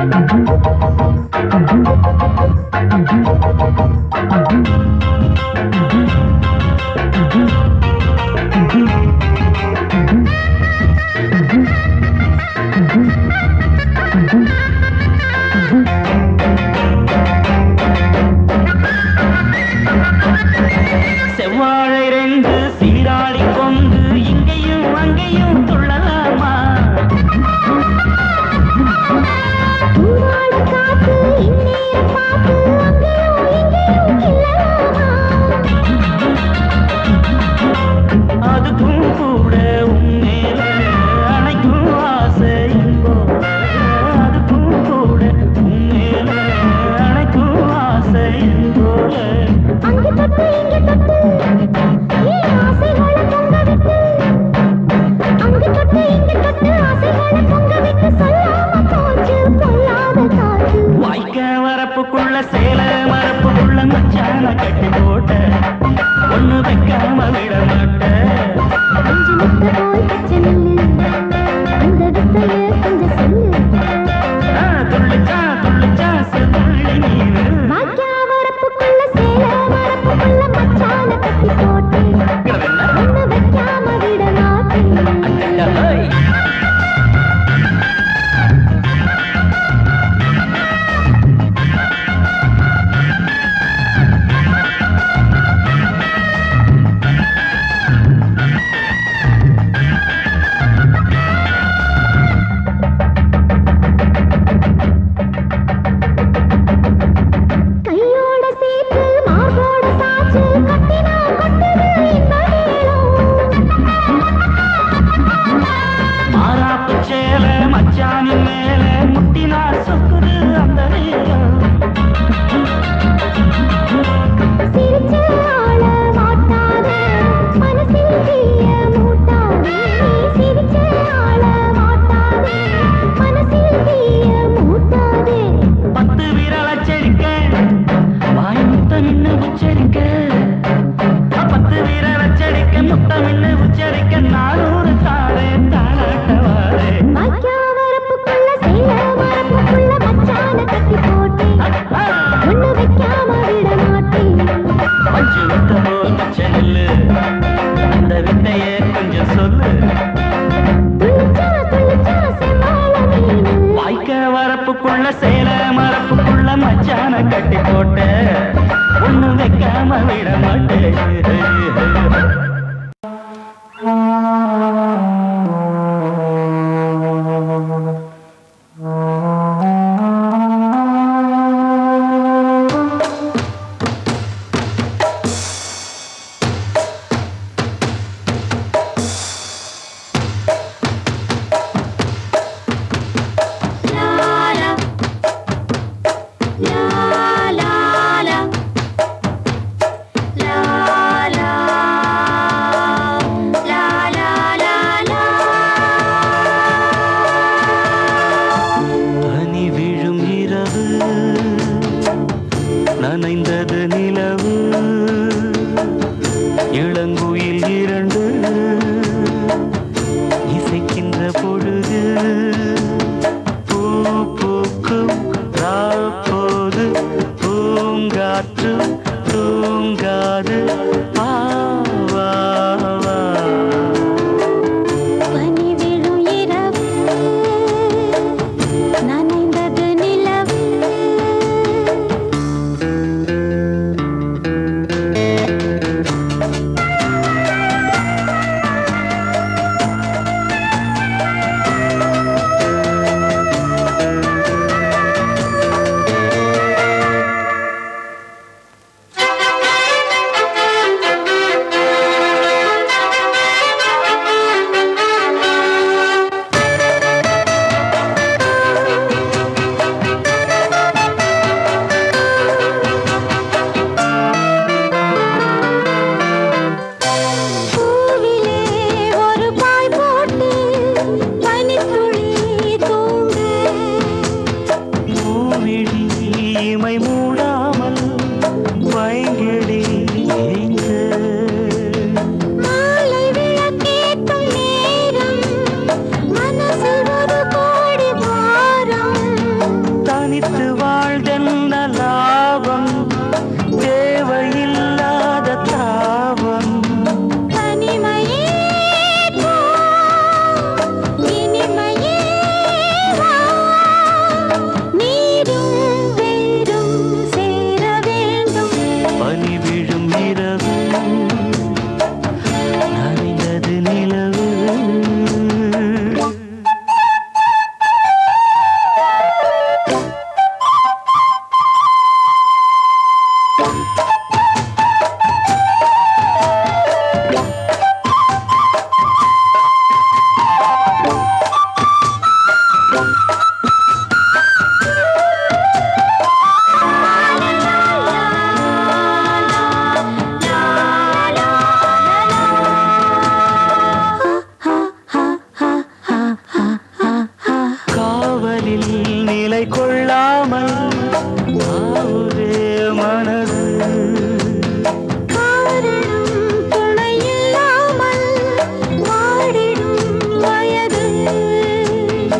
செவ்வாழை ரெண்டு சீராடி கொண்டு இங்கேயும் அங்கேயும் துள்ளலாமா பூவாட காத்து இந்நேரம் பார்த்து அங்கேயும் இங்கேயும் கிள்ளலாமா அதுக்கும் கூட உன்மேல அணைக்கும் ஆசை போல அதுக்கும் கூட உன்மேல அணைக்கும் ஆசை போல அங்கு தொட்டு இங்கு தொட்டு ஏன் ஆசைகளை பொங்க விட்டு அங்கு தொட்டு இங்கு தொட்டு ஆசைகளை பொங்க விட்டு சொல்லாம போச்சு பொல்லாத காத்து வாய்க்க வரப்புக்குள்ள சேல மரப்புக்குள்ள மச்சான கட்டி போட்ட ஒண்ணு வைக்காம விட மாட்டேன் அஞ்சு முட்டை போல் பச்சை நெல்லு அந்த வித்தைய கொஞ்சம் சொல்லு ஆ, துள்ளிச்சா துள்ளிச்சா செவ்வள்ளி நீரு வாக்கியா வரப்புக்குள்ள சேல மரப்புக்குள்ள மச்சான கட்டி போட்டு ஒண்ணு வைக்காம விட மாட்டேன் ஹேய். கையோட சேர்த்து மார்போட சாச்சு கட்டினா கொட்டுது இந்த மாறாப்பு சேல மச்சானின் மேல முட்டினா சொக்குது அந்த நேரம் சிரிச்ச ஆள மாட்டாதே மனசில் தீய மூட்டாதே சிரிச்ச ஆள மாட்டாதே மனசில் தீய மூட்டாதே பத்து விரல் அச்சரிக்க வாய் முத்தம் நின்னு உச்சரிக்க பத்து விரல் அச்சரிக்க முத்தம் நின்னு உச்சரிக்க நானூறு தாரே தாளாட்டவாரே வாய்க்கா வரப்புக்குள்ள சேல மரப்புக்குள்ள மச்சான கட்டி போட்டு ஒண்ணு வைக்காம விட மாட்டேன் பஞ்சு முத்த போல் பச்சை நெல்லு அந்த வித்தைய கொஞ்சம் சொல்லு துள்ளிச்சா துள்ளிச்சா செம்மாள மீனு வாய்க்க வரப்புக்குள்ள சேல மரப்புக்குள்ள மச்சான கட்டி போட்ட ஒண்ணு வைக்காம விட மாட்டேன் La la la la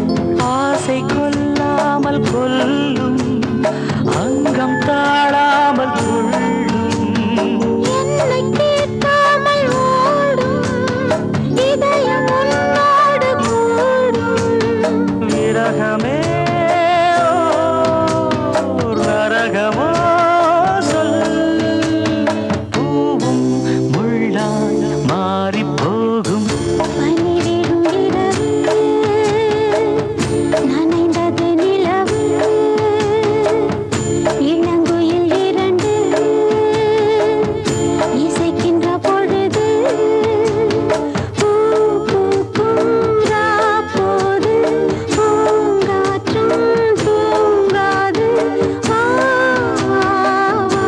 ஆசை கொல்லாமல் கொல்லும் அங்கம் தாழாமல் துள்ளும் என்னை கேட்காமல் ஓடும் இதயம் உன்னோடு கூடும் விரகமே ஓர் நரகமோ சொல் பூவும் முள்ளாய் மாறிப் போகும் பனிவிடும் இரவு நனைந்தது நிலவு இளங்குயில் இரண்டு இசைக்கின்ற பொழுது பூ பூக்கும் ராப்போது பூங்காற்றும் தூங்காது வா, வா, வா.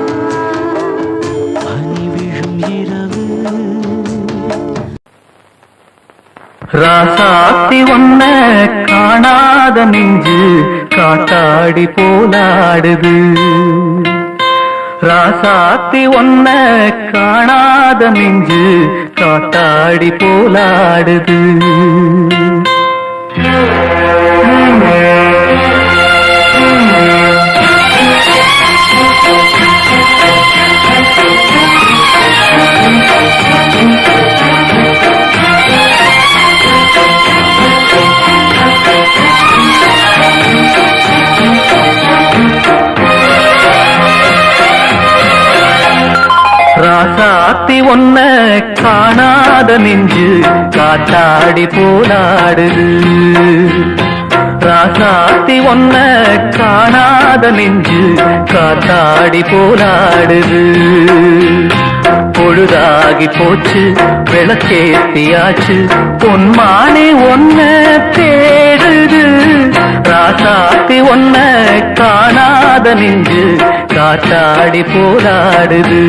பனி விழும் இரவு ராசாத்தி ஒன்ன காணாத நெஞ்சு காத்தாடி போலாடுது ராசாத்தி ஒன்ன காணாத நெஞ்சு காத்தாடி போலாடுது ராசாத்தி ஒன்ன காணாத நெஞ்சு காத்தாடி போலாடுது ராசாத்தி ஒன்ன காணாத நெஞ்சு காத்தாடி போலாடுது பொழுதாகி போச்சு விளக்கேத்தியாச்சு பொன்மானே ஒன்ன தேடுது ராசாத்தி ஒன்ன காணாத நெஞ்சு காத்தாடி போராடுது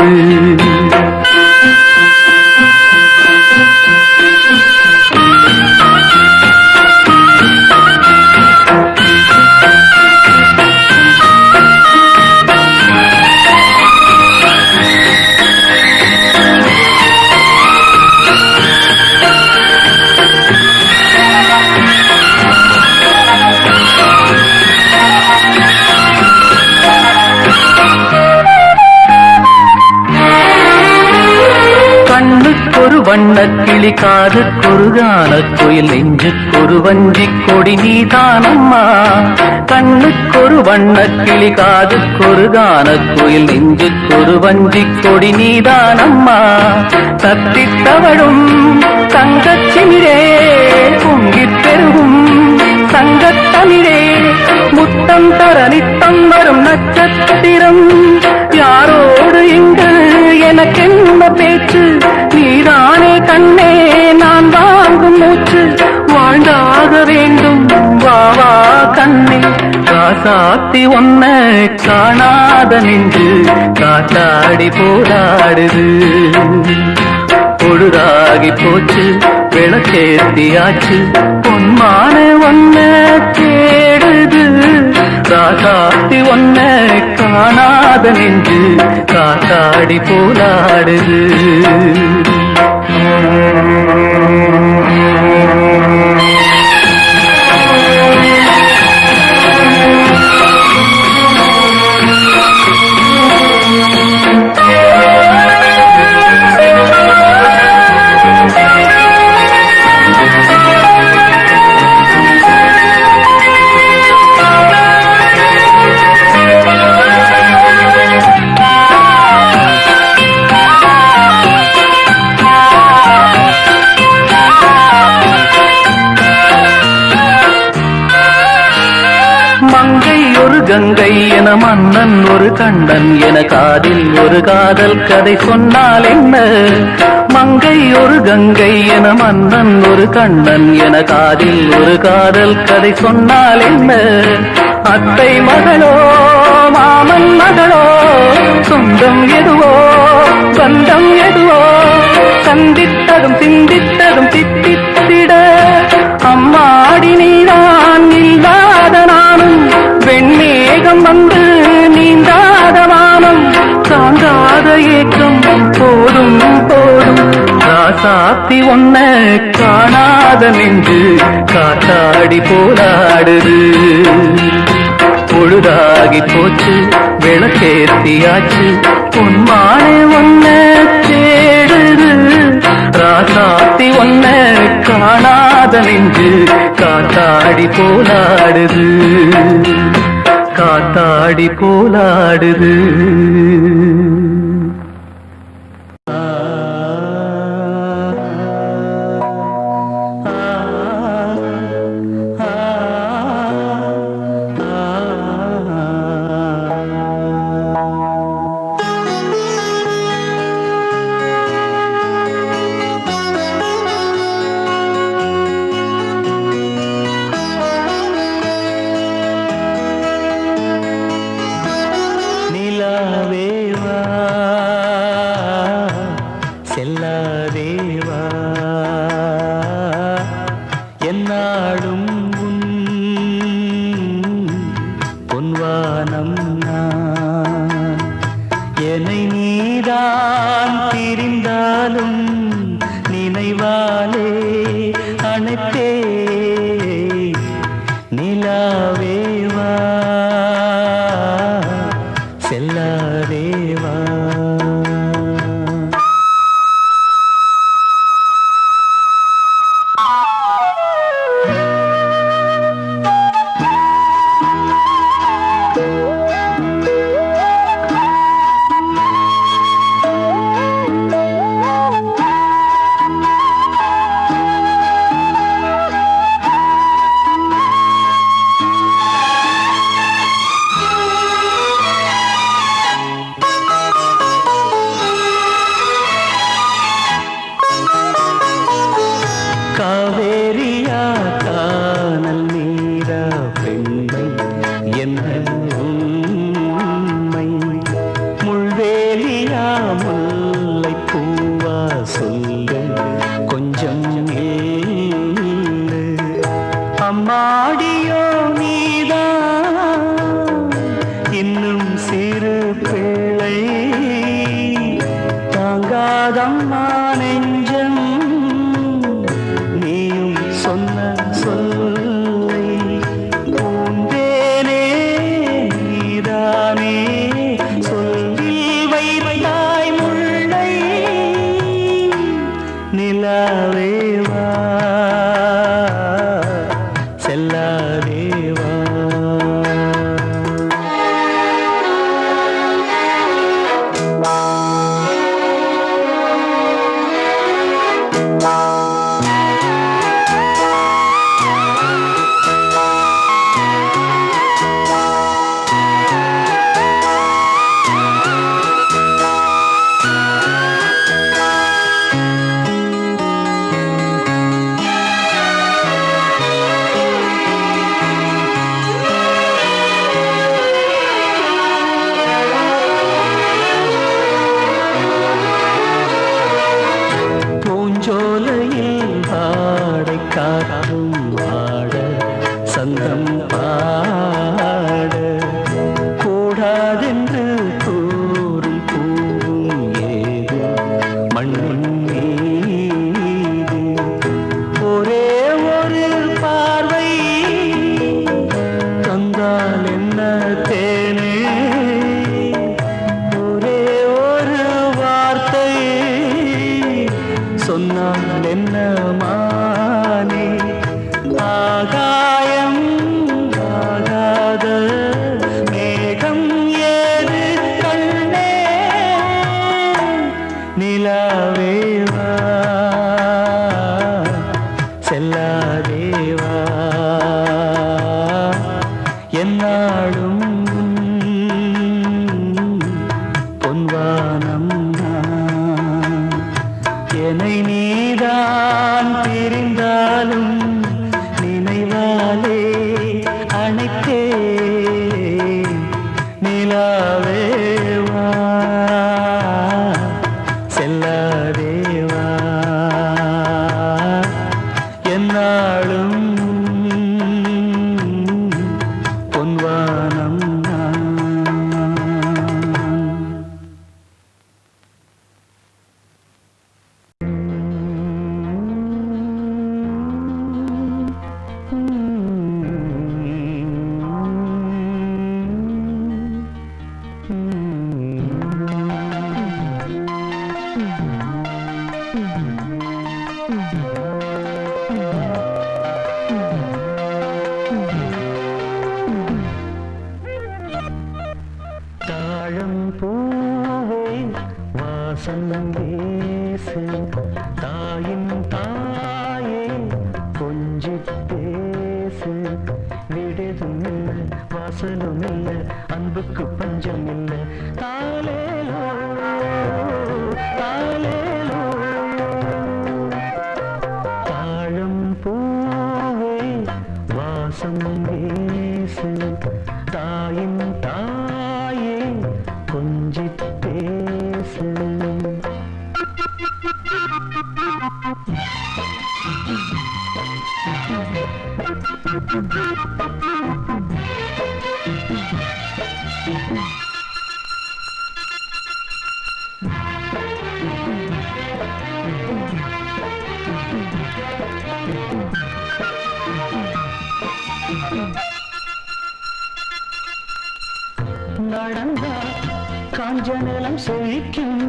கண்ணுக்கொரு வண்ணக் கிளி காதுக்கொரு கானக் குயில் நெஞ்சுக்கொரு வஞ்சிக் கொடி நீதானம்மா கண்ணுக்கொரு வண்ணக் கிளி காதுக்கொரு கானக் குயில் நெஞ்சுக்கொரு வஞ்சிக் கொடி நீதானம்மா தத்தித் தவழும் தங்கச் சிமிரே பொங்கிப் பெருகும் சங்கத்தமிழே முத்தம் தர நித்தம் வரும் நட்சத்திரம் யாரோடு இங்கு எனக்கென்ன பேச்சு நீதானே கண்ணே நான் வாங்கும் மூச்சு வாழ்ந்தாக வேண்டும் வா வா கண்ணே காசாத்தி ஒன்ன காணாத நின்று காத்தாடி போராடுது பொழுதாகி போச்சு விளக்கேத்தியாச்சு பொன்மான ஒன்ன தேடுது ராசாத்தி ஒன்ன காணாத நின்று காத்தாடி போலாடுது மங்கை ஒரு கங்கை என மன்னன் ஒரு கண்ணன் என காதில் ஒரு காதல் கதை சொன்னால் என்ன மங்கை ஒரு கங்கை என மன்னன் ஒரு கண்ணன் என காதில் ஒரு காதல் கதை சொன்னால் என்ன அத்தை மகளோ மாமன் மகளோ சொந்தம் எதுவோ பந்தம் எதுவோ சந்தித்ததும் சிந்தித்ததும் தித்தித்திட அம்மாடி நீதான் இல்லாத நானும் வெண்மேகம் வந்து நீந்தாத வானம் தாங்காத ஏக்கம் போதும் போதும் ராசாத்தி ஒன்ன காணாத நின்று காத்தாடி போலாடுது பொழுதாகி போச்சு விளக்கேத்தியாச்சு பொன்மானே ஒன்ன தேடுது ராசாத்தி ஒன்ன காணாத நெஞ்சு காத்தாடி போலாடுது காத்தாடி போலாடுது நிலாவேவா செல்லாதேவா என்னாடும் உன் பொன்வானம் நான் என்னை நீதான் பிரிந்தாலும் நினைவாலே அணைத்தே நிலாவேவா செல்லாதேவா காவேரியா கானல் நீரா பெண்மை என்ன உண்மை முள்வேலியா முல்லை பூவா சொல்லு கொஞ்சம் ஏழு அம்மாடியோ நீதான் இன்னும் சிறு பிள்ளை தாங்காதம்மா நெஞ்சம் நீயும் சொன்ன சொல்லை பூந்தேனே நீதானே சொல்லி வைத்தாய் முல்லை நிலாவேவா செல்லாதேவா பூஞ்சோலையில் பாடை காற்றும் பாட சந்தம் பாட கூடாதென்று கூறும் பூவும் ஏது மண்ணின் மீது ஒரே ஒரு பார்வை தந்தால் என்ன தேனே ஒரே ஒரு வார்த்தை சொன்னால் என்ன மானே ஆகாயம் ஆகாத மேகம் ஏது கண்ணே நிலாவேவா செல்லாதேவா என்னாடும் பொன்வானம் நான் என்னை நீதான் பிரிந்தாலும் நினைவாலே அணைத்தே நிலாவேவா செல்லாதேவா என்னாலும் பொன்வானம் அன்புக்கு பஞ்சம் இல்லை தாலேலோ தாலேலோ தாழம் பூவே வாசம் வீசு தாயின் தாயே கொஞ்சி பேசு நடந்தா காஞ்ச நிலம் செழிக்கும்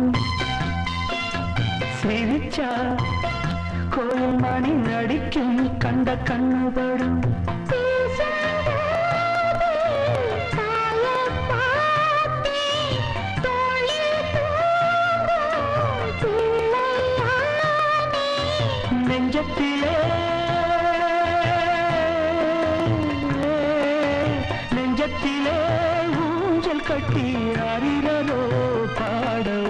சிரிச்சா கோயில் மணி நடிக்கும் கண்ட கண்ணுபடும் நெஞ்சத்திலே நெஞ்சத்திலே ஊஞ்சல் கட்டி அறிவரோ பாடோ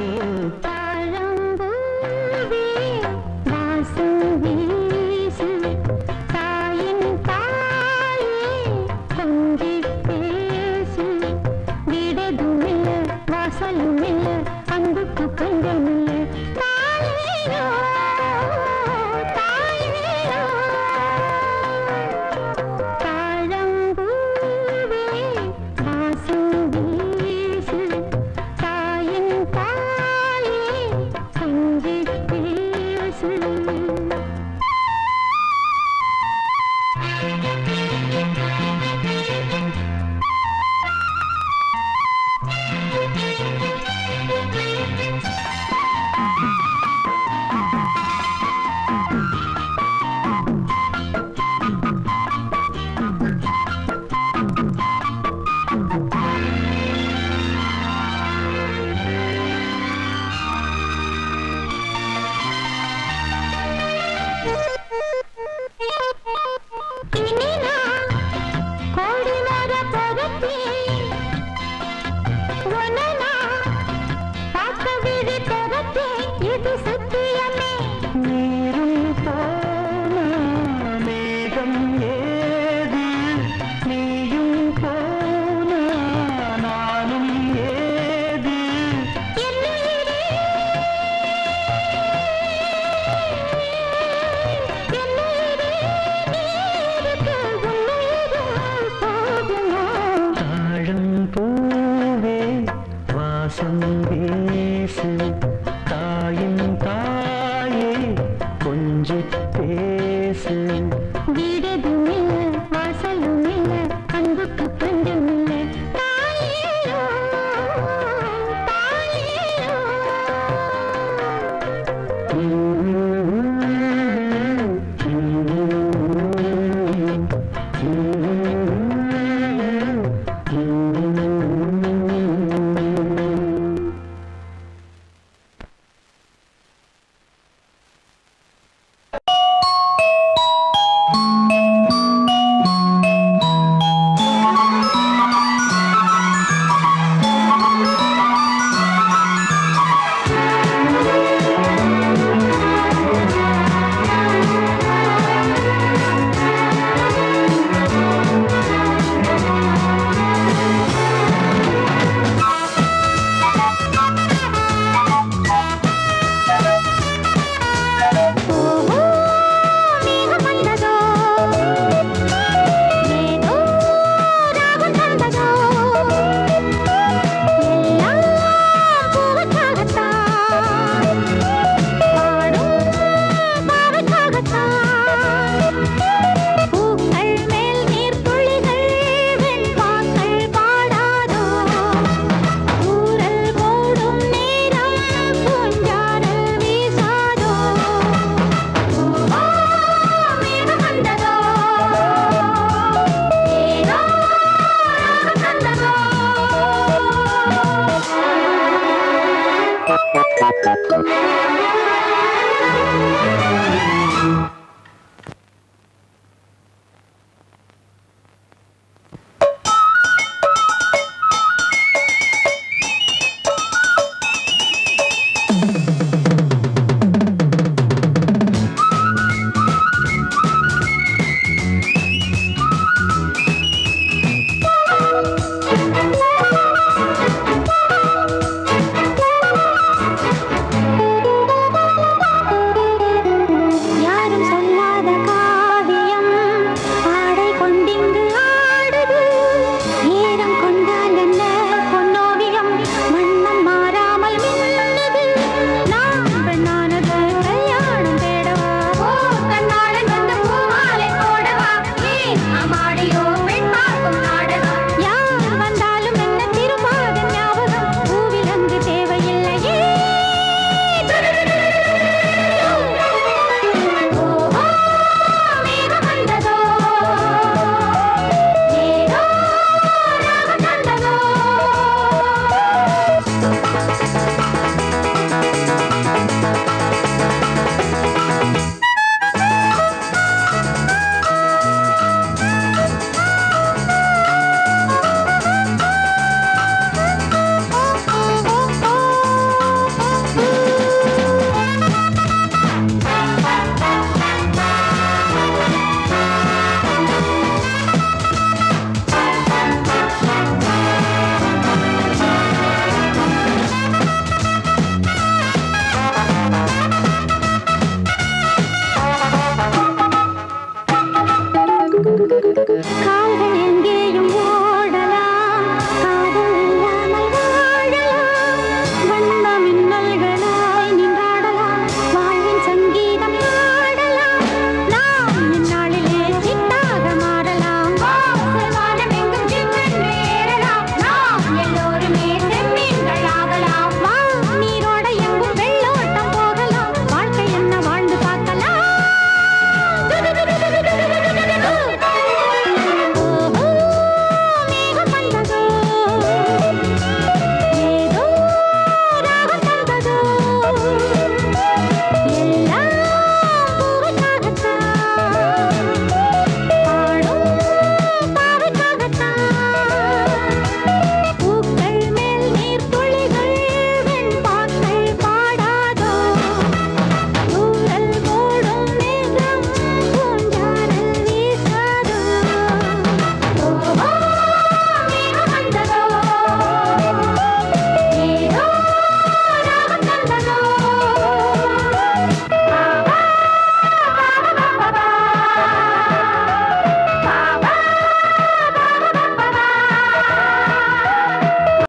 அன்புக்கு பஞ்சமில்லை தாயோ தாயோ தாழம்பூவே வாசம் வீசு தாயின் தாயே கொஞ்சி பேசு இனினா கோடி வர பரப்பி ஒனனா பார்க்க விழி திறப்பி இது சத்தியமே நீரும் போன மேகம் ஏது நீயும் போன நானும் ஏது என்னுயிரே என்னுயிரே நீருக்கு உன்னுயிரும் போதுமா தாழம் பூவே வாசம் வீசு தாயின் தாயே கொஞ்சி பேசு வீடதும் இல்ல வாசலும் இல்ல அன்புக்கு பஞ்சம் இல்ல தாயேயோ தாயேயோ ஆ கால்களில்